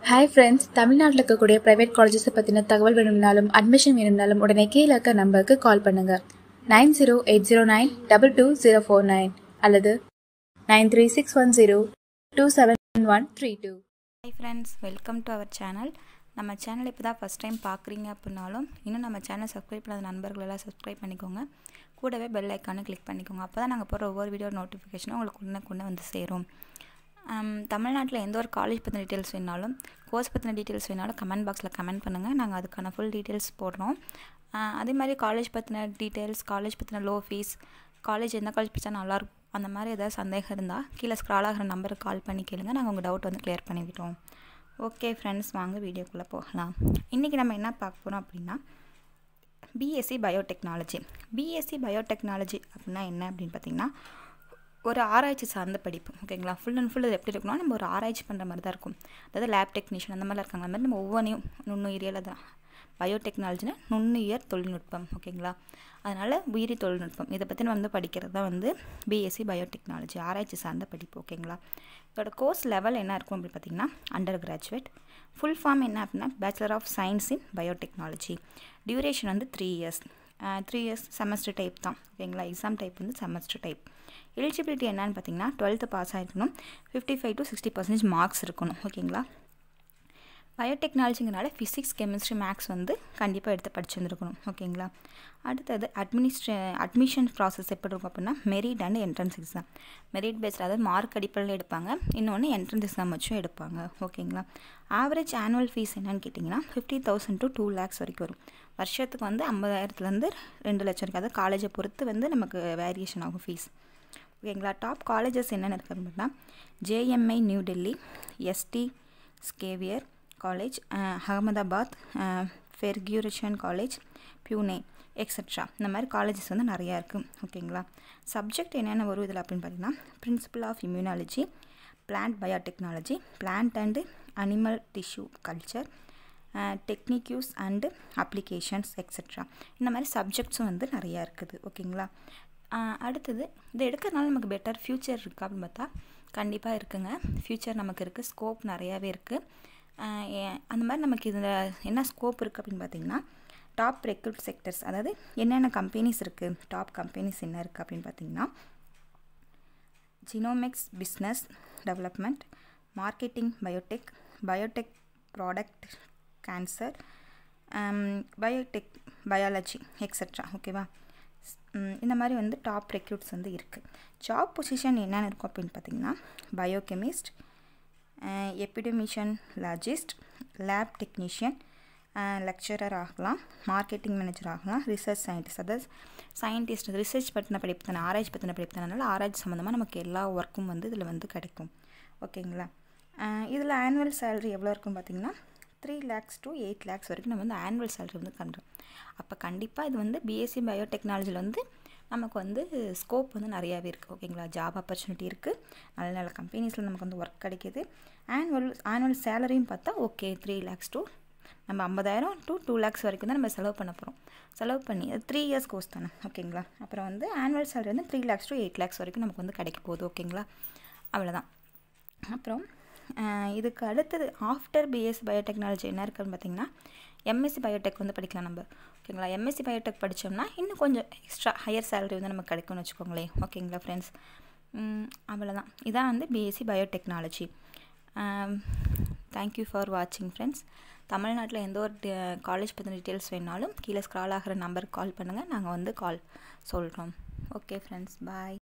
hi friends தமிழ்நாட்டில் இருக்கக்கூடிய private காலேஜஸை பற்றின தகவல் வேணும்னாலும் அட்மிஷன் வேணும்னாலும் உடனே கீழே இருக்க நம்பருக்கு கால் பண்ணுங்கள் nine zero eight zero nine double two zero four nine அல்லது nine three six one zero two seven one three two hi friends welcome to our channel நம்ம சேனல் இப்போ தான் ஃபஸ்ட் டைம் பார்க்குறீங்க அப்படின்னாலும் இன்னும் நம்ம சேனல் சப்ஸ்கிரைப் பண்ணாத நண்பர்கள் எல்லாம் சப்ஸ்கிரைப் பண்ணிக்கோங்க கூடவே பெல் ஐக்கானை கிளிக் பண்ணிக்கோங்க அப்போ தான் நாங்கள் போகிற ஒவ்வொரு வீடியோ நோட்டிஃபிகேஷனும் உங்களுக்கு உடனே வந்து சேரும் ஆம், தமிழ்நாட்டில் எந்த ஒரு காலேஜ் பற்றின டீட்டெயில்ஸ் வேணாலும் கோர்ஸ் பற்றின டீட்டெயில்ஸ் வேணாலும் கமெண்ட் பாக்ஸில் கமெண்ட் பண்ணுங்கள் நாங்கள் அதுக்கான ஃபுல் டீட்டெயில்ஸ் போடுறோம் ஆ, அதே மாதிரி காலேஜ் பற்றின டீட்டெயில்ஸ் காலேஜ் பற்றின லோ ஃபீஸ் காலேஜ் எந்த காலேஜ் படித்தா நல்லாயிருக்கும் அந்த மாதிரி ஏதாவது சந்தேகம் இருந்தால் கீழே ஸ்க்ரால் ஆகிற நம்பருக்கு கால் பண்ணி கேளுங்க நாங்கள் உங்கள் டவுட் வந்து கிளியர் பண்ணிவிட்டோம் ஓகே ஃப்ரெண்ட்ஸ் வாங்க வீடியோக்குள்ளே போகலாம் இன்றைக்கி நம்ம என்ன பார்க்க போகிறோம் அப்படின்னா பிஎஸ்சி பயோடெக்னாலஜி பிஎஸ்சி பயோடெக்னாலஜி அப்படின்னா என்ன அப்படின்னு பார்த்தீங்கன்னா ஒரு ஆராய்ச்சி சார்ந்த படிப்பு ஓகேங்களா ஃபுல் அண்ட் ஃபுல் இது எப்படி இருக்கும்னா நம்ம ஒரு ஆராய்ச்சி பண்ணுற மாதிரி தான் இருக்கும் அதாவது லேப் டெக்னீஷியன் அந்த மாதிரிலாம் இருக்காங்க அந்த மாதிரி நம்ம ஒவ்வொன்றையும் நுண்ணுயிரியல் தான் பயோடெக்னாலஜினா நுண்ணுயிர் தொழில்நுட்பம் ஓகேங்களா அதனால் உயிரி தொழில்நுட்பம் இதை பற்றி வந்து படிக்கிறது தான் வந்து பிஎஸ்சி பயோடெக்னாலஜி ஆராய்ச்சி சார்ந்த படிப்பு ஓகேங்களா இதோட கோர்ஸ் லெவல் என்ன இருக்கும் அப்படின்னு பார்த்தீங்கன்னா அண்டர் கிராஜுவேட் ஃபுல் ஃபார்ம் என்ன அப்படின்னா bachelor of science in biotechnology duration வந்து three years three years semester type தான் ஓகேங்களா எக்ஸாம் டைப் வந்து செமஸ்டர் டைப் எலிஜிபிலிட்டி என்னன்னு பார்த்தீங்கன்னா டுவெல்த்து பாஸ் ஆகிருக்கணும் fifty five to sixty percentage marks இருக்கணும் ஓகேங்களா பயோடெக்னாலஜிங்கிறனால ஃபிசிக்ஸ் கெமிஸ்ட்ரி மேக்ஸ் வந்து கண்டிப்பாக எடுத்து படிச்சிருந்துருக்கணும் ஓகேங்களா அடுத்தது அட்மினிஸ்ட்ரே அட்மிஷன் ப்ராசஸ் எப்படி இருக்கும் அப்படின்னா merit and entrance exam merit based அதாவது மார்க் அடிப்படையில் எடுப்பாங்க இன்னொன்று என்ட்ரன்ஸ் எக்ஸாம் வச்சும் எடுப்பாங்க ஓகேங்களா ஆவரேஜ் ஆனுவல் ஃபீஸ் என்னன்னு கேட்டிங்கன்னா fifty thousand to two lakhs வரைக்கும் வரும் வருஷத்துக்கு வந்து ஐம்பதாயிரத்துலேருந்து ரெண்டு லட்சம் இருக்குது அதாவது காலேஜை பொறுத்து வந்து நமக்கு வேரியேஷன் ஆகும் ஃபீஸ் ஓகேங்களா டாப் காலேஜஸ் என்னென்ன இருக்குது அப்படின்னா ஜேஎம்ஐ நியூ டெல்லி எஸ்டி ஸ்கேவியர் college Ahmedabad Fergusson college Pune extra இந்த மாதிரி காலேஜஸ் வந்து நிறையா இருக்குது ஓகேங்களா சப்ஜெக்ட் என்னென்ன வரும் இதில் அப்படின்னு பார்த்தீங்கன்னா principal of immunology plant biotechnology plant and animal tissue culture techniques and applications extra இந்த மாதிரி சப்ஜெக்ட்ஸும் வந்து நிறையா இருக்குது ஓகேங்களா ஆஹ் அடுத்தது இதை எடுக்கிறதுனால நமக்கு பெட்டர் ஃப்யூச்சர் இருக்கா அப்படின்னு பார்த்தா கண்டிப்பாக இருக்குங்க ஃப்யூச்சர் நமக்கு இருக்குது ஸ்கோப் நிறையாவே இருக்குது அந்த மாதிரி நமக்கு இதில் என்ன ஸ்கோப் இருக்குது அப்படின்னு பார்த்தீங்கன்னா டாப் ரெக்ரூட் செக்டர்ஸ் அதாவது என்னென்ன கம்பெனிஸ் இருக்குது டாப் கம்பெனிஸ் என்ன இருக்குது அப்படின்னு பார்த்தீங்கன்னா genomics business development marketing biotech biotech product cancer biotech biology extra ஓகேவா இந்த மாதிரி வந்து டாப் ரெக்ரூட்ஸ் வந்து இருக்குது ஜாப் பொசிஷன் என்னென்ன இருக்கும் அப்படின்னு பார்த்தீங்கன்னா biochemist epidemiologist lab technician lecturer ஆகலாம் மார்க்கெட்டிங் மேனேஜர் ஆகலாம் ரிசர்ச் சயின்டிஸ்ட் அதாவது சயின்டிஸ்ட் ரிசர்ச் பற்றின படிப்பு தானே ஆராய்ச்சி பற்றின படிப்பு தானே ஆராய்ச்சி சம்மந்தமாக நமக்கு எல்லா ஒர்க்கும் வந்து இதில் வந்து கிடைக்கும் ஓகேங்களா இதில் ஆனுவல் சேலரி எவ்வளோ இருக்குன்னு பார்த்தீங்கன்னா three lakhs to eight lakhs வரைக்கும் நம்ம வந்து ஆனுவல் சேலரி வந்து பண்ணுறோம் அப்போ கண்டிப்பாக இது வந்து பிஎஸ்சி பயோடெக்னாலஜியில் வந்து நமக்கு வந்து ஸ்கோப் வந்து நிறையாவே இருக்குது ஓகேங்களா ஜாப் ஆப்பர்ச்சுனிட்டி இருக்குது நல்ல நல்ல கம்பெனிஸில் நமக்கு வந்து ஒர்க் கிடைக்கிது ஆனுவல் ஆனுவல் சேலரியும் பார்த்தா ஓகே த்ரீ லேக்ஸ் டு நம்ம ஐம்பதாயிரம் டு டூ லேக்ஸ் வரைக்கும் தான் நம்ம செலவு பண்ண போகிறோம் செலவு பண்ணி அது த்ரீ இயர்ஸ் கோர்ஸ் தானே ஓகேங்களா அப்புறம் வந்து ஆனுவல் சேலரி வந்து three lakhs to eight lakhs வரைக்கும் நமக்கு வந்து கிடைக்க போகுது ஓகேங்களா அவ்வளோதான் அப்புறம் இதுக்கு அடுத்தது ஆஃப்டர் பிஎஸ்சி பயோடெக்னாலஜி என்ன இருக்குன்னு பார்த்தீங்கன்னா எம்எஸ்சி பயோடெக் வந்து படிக்கலாம் நம்ம ஓகேங்களா எம்எஸ்சி பயோடெக் படித்தோம்னா இன்னும் கொஞ்சம் எக்ஸ்ட்ரா ஹையர் சேலரி வந்து நமக்கு கிடைக்கும்னு வச்சுக்கோங்களேன் ஓகேங்களா ஃப்ரெண்ட்ஸ் அவ்வளோதான் இதான் வந்து பிஎஸ்சி பயோடெக்னாலஜி தேங்க்யூ ஃபார் வாட்சிங் ஃப்ரெண்ட்ஸ் தமிழ்நாட்டில் எந்த ஒரு காலேஜ் பற்றின டீட்டெயில்ஸ் வேணாலும் கீழே ஸ்க்ரால் ஆகிற நம்பருக்கு கால் பண்ணுங்கள் நாங்கள் வந்து கால் சொல்கிறோம் ஓகே ஃப்ரெண்ட்ஸ் பாய்